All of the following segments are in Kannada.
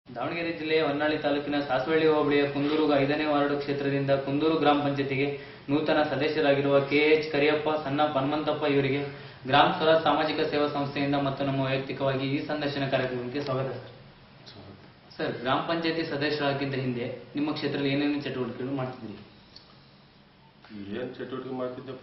ದಾವಣಗೆರೆ ಜಿಲ್ಲೆಯ ಹೊನ್ನಾಳಿ ತಾಲೂಕಿನ ಸಾಸವಳ್ಳಿ ಹೋಬಳಿಯ ಕುಂದೂರು ಐದನೇ ವಾರ್ಡ್ ಕ್ಷೇತ್ರದಿಂದ ಕುಂದೂರು ಗ್ರಾಮ ಪಂಚಾಯತಿಗೆ ನೂತನ ಸದಸ್ಯರಾಗಿರುವ ಕೆ ಎಚ್ ಕರಿಯಪ್ಪ ಸಣ್ಣ ಹನುಮಂತಪ್ಪ ಇವರಿಗೆ ಗ್ರಾಮ ಸ್ವರಾಜ್ ಸಾಮಾಜಿಕ ಸೇವಾ ಸಂಸ್ಥೆಯಿಂದ ಮತ್ತು ನಮ್ಮ ವೈಯಕ್ತಿಕವಾಗಿ ಈ ಸಂದರ್ಶನ ಕಾರ್ಯಕ್ರಮಕ್ಕೆ ಸ್ವಾಗತ ಸರ್ ಸರ್ ಗ್ರಾಮ ಪಂಚಾಯತಿ ಸದಸ್ಯರಾಗಿದ್ದ ಹಿಂದೆ ನಿಮ್ಮ ಕ್ಷೇತ್ರದಲ್ಲಿ ಏನೇನು ಚಟುವಟಿಕೆಗಳು ಮಾಡ್ತಿದ್ರಿ ಏನ್ ಚಟುವಟಿಕೆ ಮಾಡ್ತಿದ್ದಪ್ಪ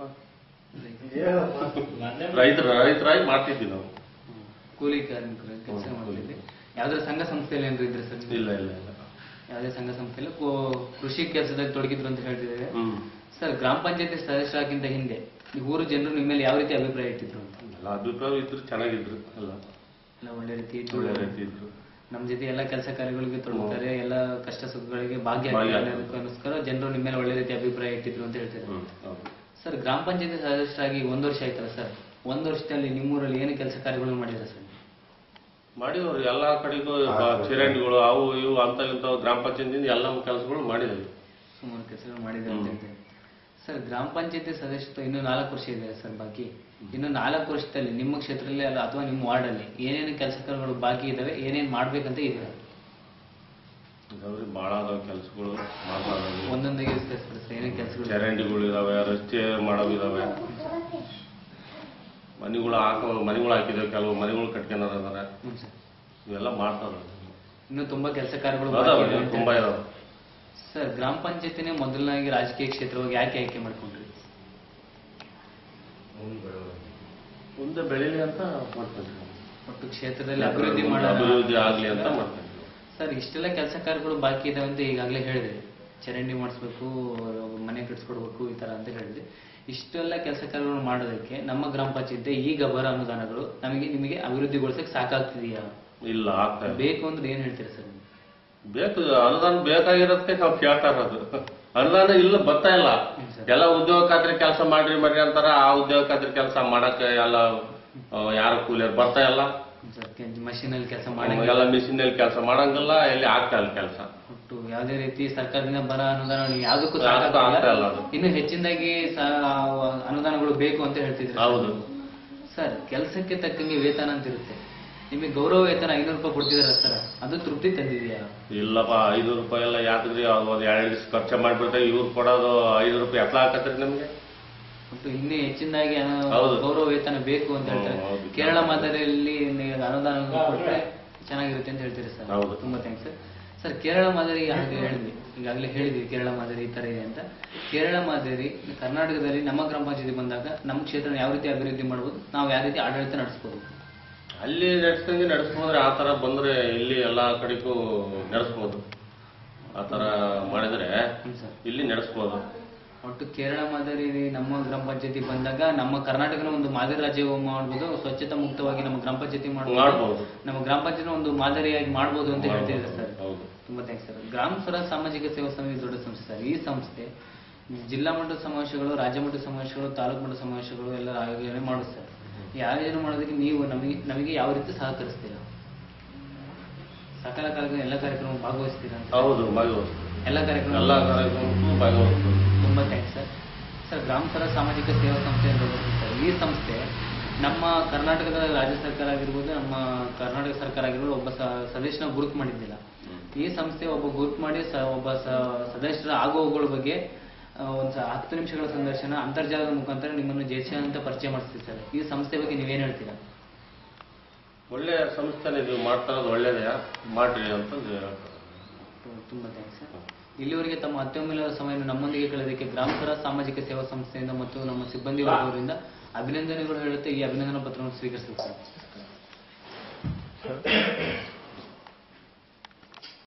ರೈತರ ರೈತರಾಗಿ ಮಾಡ್ತಿದ್ವಿ ನಾವು ಕೂಲಿ ಕಾರ್ಮಿಕರು ಕೆಲಸ ಹ್ಮ್, ಮಾಡ್ತಿದ್ರಿ ಯಾವ್ದಾದ್ರು ಸಂಘ ಸಂಸ್ಥೆಯಲ್ಲಿ ಏನಾದ್ರು ಇದ್ರೆ ಸರ್ ಇಲ್ಲ ಇಲ್ಲ ಇಲ್ಲ ಯಾವುದೇ ಸಂಘ ಸಂಸ್ಥೆಯಲ್ಲಿ ಕೋ- ಕೃಷಿ ಕೆಲಸದಲ್ಲಿ ತೊಡಗಿದ್ರು ಅಂತ ಹೇಳ್ತಿದ್ದೇವೆ ಹ್ಮ್ ಸರ್ ಗ್ರಾಮ ಪಂಚಾಯತಿ ಸದಸ್ಯರಾಗಿಂತ ಹಿಂದೆ ಈ ಊರು ಜನರು ನಿಮ್ಮ ಮೇಲೆ ಯಾವ ರೀತಿ ಅಭಿಪ್ರಾಯ ಇಟ್ಟಿದ್ರು ಅಂತ ಎಲ್ಲ ಅಭಿಪ್ರಾಯ ಇದ್ರು ಚೆನ್ನಾಗಿದ್ರು ಎಲ್ಲ ಎಲ್ಲ ಒಳ್ಳೆ ರೀತಿ ಒಳ್ಳೆ ರೀತಿ ಇದ್ರು ನಮ್ಮ ಜೊತೆ ಎಲ್ಲ ಕೆಲಸ ಕಾರ್ಯಗಳಿಗೆ ತೊಡಗುತ್ತಾರೆ ಎಲ್ಲ ಕಷ್ಟ ಸುಖಗಳಿಗೆ ಭಾಗ್ಯ ಭಾಗ್ಯ ಅನ್ನೋದಕ್ಕೋಸ್ಕರ ಜನರು ನಿಮ್ಮ ಮೇಲೆ ಒಳ್ಳೆ ರೀತಿ ಅಭಿಪ್ರಾಯ ಇಟ್ಟಿದ್ರು ಅಂತ ಹೇಳ್ತಾರೆ ಹ್ಮ್ ಹೌದು ಸರ್ ಗ್ರಾಮ ಪಂಚಾಯತಿ ಸದಸ್ಯರಾಗಿ ಒಂದು ವರ್ಷ ಆಯ್ತಲ್ಲ ಸರ್ ಒಂದು ವರ್ಷದಲ್ಲಿ ನಿಮ್ಮೂರಲ್ಲಿ ಏನು ಕೆಲಸ ಕಾರ್ಯಗಳು ಮಾಡಿದ್ರ ಸರ್ ಮಾಡಿದವ್ರು ಎಲ್ಲ ಕಡೆಗೂ ಬ- ಚರಂಡಿಗಳು ಅವು ಇವು ಅಂತ ಇಂಥವು ಗ್ರಾಮ ಪಂಚಾಯತಿಯಿಂದ ಎಲ್ಲ ಕೆಲಸಗಳು ಮಾಡಿದ್ವಿ ಸುಮಾರು ಕೆಲಸಗಳು ಮಾಡಿದ್ದಾರೆ ಅಂತ ಹೇಳ್ತಾರೆ ಸರ್ ಗ್ರಾಮ ಪಂಚಾಯತಿ ಸದಸ್ಯತ್ವ ಇನ್ನು ನಾಲ್ಕು ವರ್ಷ ಇದೆ ಸರ್ ಬಾಕಿ ಇನ್ನು ನಾಲ್ಕು ವರ್ಷದಲ್ಲಿ ನಿಮ್ಮ ಕ್ಷೇತ್ರದಲ್ಲಿ ಅಲ್ಲ ಅಥವಾ ನಿಮ್ಮ ವಾರ್ಡಲ್ಲಿ ಏನೇನು ಕೆಲಸ ಕಾರ್ಯಗಳು ಬಾಕಿ ಇದಾವೆ ಏನೇನು ಮಾಡ್ಬೇಕಂತ ಇದೀರ ಇದಾವ್ರಿ ಭಾಳ ಅದಾವ ಕೆಲಸಗಳು ಮಾಡ್ಬಾರ್ದು ಒಂದೊಂದಾಗಿ ತಿಳಿಸ್ಬಿಡಿ ಸರ್ ಏನೇನು ಕೆಲಸಗಳು ಚರಂಡಿಗಳು ಇದಾವೆ ರಸ್ತೆ ಮಾಡೋವು ಇದಾವೆ ಮನೆಗಳು ಹಾಕೋ ಮನೆಗಳು ಹಾಕಿದಾವೆ ಕೆಲವು ಮನೆಗಳು ಕಟ್ಕೊಂಡಾರ ಅದಾರ ಹ್ಞೂ ಸರ್ ಇವೆಲ್ಲ ಮಾಡ್ತಾರ ಇನ್ನು ತುಂಬಾ ಕೆಲಸ ಕಾರ್ಯಗಳು ಬಾಕಿ ಅದಾವೆ ಇದೆ ಅಂತ ತುಂಬಾ ಇದಾವೆ ಸರ್ ಗ್ರಾಮ ಪಂಚಾಯತಿನೇ ಮೊದಲನಾಗಿ ರಾಜಕೀಯ ಕ್ಷೇತ್ರವಾಗಿ ಯಾಕೆ ಆಯ್ಕೆ ಮಾಡ್ಕೊಂಡ್ರಿ ಮುಂದೆ ಬೆಳೀಲಿ ಅಂತ ಮಾಡ್ಕೊಂಡ್ವಿ ಒಟ್ಟು ಕ್ಷೇತ್ರದಲ್ಲಿ ಅಭಿವೃದ್ಧಿ ಮಾಡೋಣ ಅಭಿವೃದ್ಧಿ ಆಗ್ಲಿ ಅಂತ ಮಾಡ್ಕೊಂಡ್ವಿ ಸರ್ ಇಷ್ಟೆಲ್ಲ ಕೆಲಸ ಕಾರ್ಯಗಳು ಬಾಕಿ ಇದಾವೆ ಅಂತ ಈಗಾಗಲೇ ಹೇಳಿದ್ರಿ ಚರಂಡಿ ಮಾಡಿಸ್ಬೇಕು ಮನೆ ಕಟ್ಸ್ಕೊಡ್ಬೇಕು ಈ ತರ ಅಂತ ಹೇಳಿದ್ರಿ ಇಷ್ಟೆಲ್ಲ ಕೆಲಸ ಕಾರ್ಯಗಳು ಮಾಡೋದಕ್ಕೆ ನಮ್ಮ ಗ್ರಾಮ ಪಂಚಾಯತಿ ಈಗ ಬರೋ ಅನುದಾನಗಳು ನಮಗೆ ನಿಮಗೆ ಅಭಿವೃದ್ಧಿಗೊಳಿಸಕ್ಕೆ ಸಾಕಾಗ್ತಿದೆಯಾ ಇಲ್ಲ ಆಗ್ತಾ ಇಲ್ಲ ಬೇಕು ಅಂದ್ರೆ ಏನ್ ಹೇಳ್ತೀರಾ ಸರ್ ನೀವು? ಬೇಕು ಅನುದಾನ ಬೇಕಾಗಿರೋದಕ್ಕೆ ನಾವು ಕೇಳ್ತಾ ಇರೋದು ಅನುದಾನ ಇಲ್ಲ ಬರ್ತಾ ಇಲ್ಲ ಹ್ಮ್ ಸರ್. ಎಲ್ಲ ಉದ್ಯೋಗ ಖಾತ್ರಿ ಕೆಲಸ ಮಾಡ್ರಿ ಮಾಡ್ರಿ ಅಂತಾರ ಆ ಉದ್ಯೋಗ ಖಾತ್ರಿ ಕೆಲಸ ಮಾಡಕ್ಕೆ ಎಲ್ಲ ಯಾರ ಕೂಲಿಯರ್ ಬರ್ತಾ ಇಲ್ಲ ಸರ್ ಮಷೀನ್ ಅಲ್ಲಿ ಕೆಲಸ ಮಾಡಿ ಎಲ್ಲ ಮಿಷಿನ್ ಅಲ್ಲಿ ಕೆಲಸ ಮಾಡಂಗಿಲ್ಲ ಎಲ್ಲಿ ಆಗ್ತಾ ಇಲ್ಲ ಕೆಲಸ ಒಟ್ಟು ಯಾವುದೇ ರೀತಿ ಸರ್ಕಾರದಿಂದ ಬರೋ ಅನುದಾನ ಯಾವುದಕ್ಕೂ ಯಾವ್ದಕ್ಕೂ ಆಗ್ತಾ ಇಲ್ಲ ಅದು. ಇನ್ನು ಹೆಚ್ಚಿನದಾಗಿ ಸ- ಅನುದಾನಗಳು ಬೇಕು ಅಂತ ಹೇಳ್ತಿದ್ರು ಹೌದು ಸರ್ ಕೆಲಸಕ್ಕೆ ತಕ್ಕಂಗೆ ವೇತನ ಅಂತ ಇರುತ್ತೆ ನಿಮಗೆ ಗೌರವ ವೇತನ ಐನೂರು ರೂಪಾಯಿ ಕೊಡ್ತಿದಾರ ಸರ್ ಅದು ತೃಪ್ತಿ ತಂದಿದೆಯಾ ಇಲ್ಲಪ್ಪ ಐನೂರು ರೂಪಾಯಿ ಎಲ್ಲ ಯಾಕಂದ್ರಿ ಒಂದ್ ಎರಡು ದಿವಸ ಖರ್ಚು ಮಾಡ್ಬಿಡ್ತಾರೆ ಇವ್ರು ಕೊಡೋದು ಐನೂರು ರೂಪಾಯಿ ಎತ್ಲ ಹಾಕತ್ರಿ ನಮ್ಗೆ ಒಟ್ಟು ಇನ್ನೂ ಹೆಚ್ಚಿನದಾಗಿ ಅನು- ಹೌದು. ಗೌರವ ವೇತನ ಬೇಕು ಅಂತ ಹೇಳ್ತಾರೆ ಹ್ಮ್, ಹೌದು. ಕೇರಳ ಮಾದರಿಯಲ್ಲಿ ನೀವು ಅನುದಾನ ಕೊಟ್ಟರೆ ಚೆನ್ನಾಗಿರುತ್ತೆ ಅಂತ ಹೇಳ್ತೀರಿ ಸರ್ ಹೌದು. ತುಂಬಾ ಥ್ಯಾಂಕ್ಸ್ ಸರ್ ಸರ್ ಕೇರಳ ಮಾದರಿ ಹಾಗೆ ಹೇಳಿದ್ವಿ ಈಗಾಗಲೇ ಹೇಳಿದ್ವಿ ಕೇರಳ ಮಾದರಿ ಈ ತರ ಇದೆ ಅಂತ ಕೇರಳ ಮಾದರಿ ಕರ್ನಾಟಕದಲ್ಲಿ ನಮ್ಮ ಗ್ರಾಮ ಪಂಚಾಯತಿ ಬಂದಾಗ ನಮ್ಮ ಕ್ಷೇತ್ರ ಯಾವ ರೀತಿ ಅಭಿವೃದ್ಧಿ ಮಾಡ್ಬೋದು ನಾವು ಯಾವ ರೀತಿ ಆಡಳಿತ ನಡೆಸ್ಬೋದು ಅಲ್ಲಿ ನಡೆಸ್ದಂಗೆ ನಡೆಸ್ಬೋದ್ರೆ ಆ ತರ ಬಂದ್ರೆ ಇಲ್ಲಿ ಎಲ್ಲಾ ಕಡೆಗೂ ನಡೆಸ್ಬೋದು ಆ ತರ ಮಾಡಿದ್ರೆ ಹ್ಞೂ ಸರ್ ಇಲ್ಲಿ ನಡೆಸ್ಬೋದು ಒಟ್ಟು ಕೇರಳ ಮಾದರಿ ನಮ್ಮ ಗ್ರಾಮ ಪಂಚಾಯತಿ ಬಂದಾಗ ನಮ್ಮ ಕರ್ನಾಟಕನ ಒಂದು ಮಾದರಿ ರಾಜ್ಯ ಮಾಡ್ಬೋದು ಸ್ವಚ್ಛತಾ ಮುಕ್ತವಾಗಿ ನಮ್ಮ ಗ್ರಾಮ ಪಂಚಾಯತಿ ಮಾಡ್ಬೋದು ಮಾಡ್ಬೋದು ನಮ್ಮ ಗ್ರಾಮ ಪಂಚಾಯತ್ ಒಂದು ಮಾದರಿಯಾಗಿ ಮಾಡ್ಬೋದು ಅಂತ ಹೇಳ್ತಿದ್ದಾರೆ ಸರ್ ಹೌದು ತುಂಬಾ ಥ್ಯಾಂಕ್ಸ್ ಸರ್ ಗ್ರಾಮ ಸ್ವರಾಜ್ ಸಾಮಾಜಿಕ ಸೇವಾ ಸಮಿತಿ ದೊಡ್ಡ ಸಂಸ್ಥೆ ಸರ್ ಈ ಸಂಸ್ಥೆ ಜಿಲ್ಲಾ ಮಟ್ಟದ ಸಮಾವೇಶಗಳು ರಾಜ್ಯ ಮಟ್ಟದ ಸಮಾವೇಶಗಳು ತಾಲೂಕು ಮಟ್ಟದ ಸಮಾವೇಶಗಳು ಎಲ್ಲ ಆಯೋಜನೆ ಮಾಡುತ್ತೆ ಸರ್ ಈ ಆಯೋಜನೆ ಮಾಡೋದಕ್ಕೆ ನೀವು ನಮಗೆ ನಮಗೆ ಯಾವ ರೀತಿ ಸಹಕರಿಸ್ತೀರಾ ಸಕಲ ಕಾರ್ಯಕ್ರಮ ಎಲ್ಲ ಕಾರ್ಯಕ್ರಮ ಭಾಗವಹಿಸ್ತೀರಾ ಅಂತ ಹೌದು ಭಾಗವಹಿಸ್ಬೋದು ಎಲ್ಲ ಕಾರ್ಯಕ್ರಮ ಎಲ್ಲ ಕಾರ್ಯಕ್ರಮಕ್ಕೂ ಭಾಗವಹಿಸ್ಬೋದು ತುಂಬಾ ಥ್ಯಾಂಕ್ಸ್ ಸರ್ ಸರ್ ಗ್ರಾಮ ಸ್ವರಾಜ್ ಸಾಮಾಜಿಕ ಸೇವಾ ಸಂಸ್ಥೆ ಅಂತ ಬರುತ್ತೆ ಸರ್ ಈ ಸಂಸ್ಥೆ ನಮ್ಮ ಕರ್ನಾಟಕದ ರಾಜ್ಯ ಸರ್ಕಾರ ಆಗಿರ್ಬೋದು ನಮ್ಮ ಕರ್ನಾಟಕ ಸರ್ಕಾರ ಆಗಿರ್ಬೋದು ಒಬ್ಬ ಸ- ಸದಸ್ಯನ ಗುರುತು ಮಾಡಿದ್ದಿಲ್ಲ ಈ ಸಂಸ್ಥೆ ಒಬ್ಬ ಗುರುತು ಮಾಡಿ ಸ ಒಬ್ಬ ಸ- ಸದಸ್ಯರ ಆಗುವಗಳ ಬಗ್ಗೆ ಆ, ಒಂದು ಸ- ಹತ್ತು ನಿಮಿಷಗಳ ಸಂದರ್ಶನ ಅಂತರ್ಜಾಲದ ಮುಖಾಂತರ ನಿಮ್ಮನ್ನು ಜೆಸಿ ಅಂತ ಪರಿಚಯ ಮಾಡಿಸ್ತೀವಿ ಸರ್ ಈ ಸಂಸ್ಥೆ ಬಗ್ಗೆ ನೀವೇನು ಹೇಳ್ತೀರಾ ಒಳ್ಳೆ ಸಂಸ್ಥೆನೇ ನೀವು ಮಾಡ್ತಾ ಇರೋದು ಒಳ್ಳೇದೇ ಮಾಡ್ರಿ ಅಂತಂದು ಹೇಳ್ತಾರೆ ತು- ತುಂಬಾ ಥ್ಯಾಂಕ್ಸ್ ಸರ್ ಇಲ್ಲಿವರೆಗೆ ತಮ್ಮ ಅತ್ಯಮೂಲ್ಯ ಸಮಯವನ್ನು ನಮ್ಮೊಂದಿಗೆ ಕಳೆದಕ್ಕೆ ಗ್ರಾಮ ಸ್ವರಾಜ್ ಸಾಮಾಜಿಕ ಸೇವಾ ಸಂಸ್ಥೆಯಿಂದ ಮತ್ತು ನಮ್ಮ ಸಿಬ್ಬಂದಿ ವರ್ಗದವರಿಂದ ಅಭಿನಂದನೆಗಳು ಹೇಳುತ್ತೆ ಈ ಅಭಿನಂದನಾ ಪತ್ರವನ್ನು ಸ್ವೀಕರಿಸುತ್ತೆ ಸರ್